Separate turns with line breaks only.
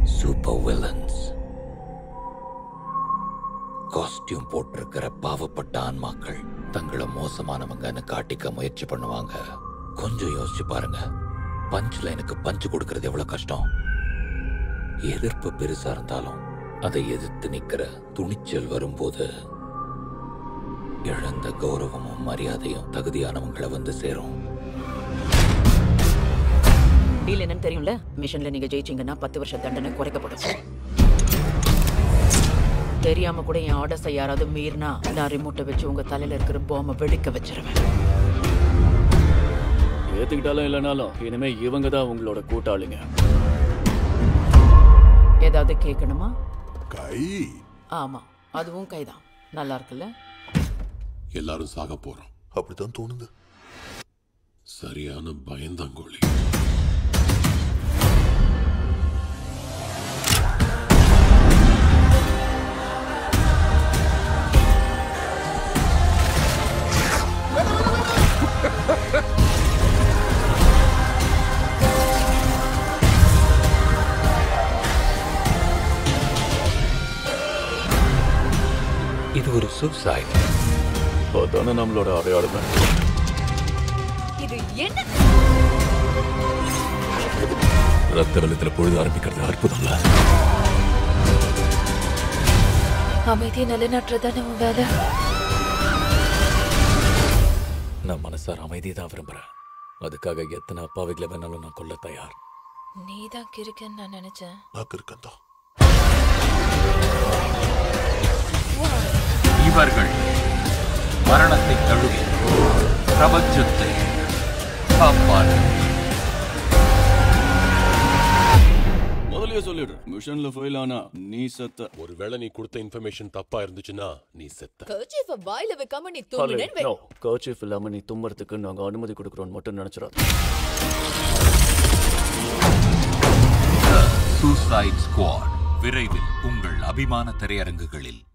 super villains costume போட்டிருக்கிற பாவப்பட்ட ஆன்மாக்கள் தங்களை மோசமானவங்கன்னு காட்டிக்க முயற்சி பண்ணுவாங்க கொஞ்சம் யோசிச்சு பாருங்க பஞ்ச் லைனுக்கு பஞ்சு கொடுக்கறது எவ்வளவு கஷ்டம் எதிர்ப்பு பெருசா இருந்தாலும் அதை எதிர்த்து நிக்கிற துணிச்சல் வரும்போது இழந்த கௌரவமும் மரியாதையும் தகுதியானவங்களை வந்து சேரும்
டீல் என்னன்னு தெரியும்ல மிஷன்ல நீங்க ஜெயிச்சீங்கன்னா பத்து வருஷ தண்டனை குறைக்கப்படும் தெரியாம கூட என் ஆர்டர்ஸை யாராவது மீறினா நான் ரிமோட்டை வச்சு உங்க தலையில இருக்கிற பாம்பை வெடிக்க வச்சிருவேன்
ஏத்துக்கிட்டாலும் இல்லைனாலும் இனிமே இவங்க தான் உங்களோட கூட்டாளிங்க
ஏதாவது கேட்கணுமா
கை
ஆமா அதுவும் கைதான் நல்லா இருக்குல்ல
எல்லாரும் சாக போறோம்
அப்படித்தான் தோணுது
சரியான பயந்தாங்கோழி
இது ஒரு சூசைட்
அதானே நம்மளோட அடையாளமே
இது என்ன
ரத்த வெள்ளத்துல பொழுது ஆரம்பிக்கிறது அற்புதம்ல
அமைதியை நிலைநாட்டுறதானே உன் வேலை
நான் மனசார அமைதியை தான் விரும்புறேன் அதுக்காக எத்தனை அப்பாவிகளை வேணாலும் நான் கொல்ல தயார்
நீ தான் கிறுக்கன்னு நான் நினைச்சேன்
நான் இருக்கேன் தான்
இவர்கள் மரணத்தை தழுவி பிரபஞ்சத்தை காப்பார்கள்
முதல்லயே சொல்லிடுறேன் மிஷன்ல ஃபெயில் ஆனா நீ செத்த
ஒருவேளை நீ கொடுத்த இன்ஃபர்மேஷன் தப்பா இருந்துச்சுன்னா நீ செத்த
கர்ச்சீஃப வாயில வைக்காம நீ தும்முனேன்னு வை
நோ கர்ச்சீஃப் இல்லாம நீ தும்புறதுக்கு நாங்க அனுமதி கொடுக்குறோம் மட்டும் நினைச்சிடாத
சூசைட் ஸ்குவாட் விரைவில் உங்கள் அபிமான திரையரங்குகளில்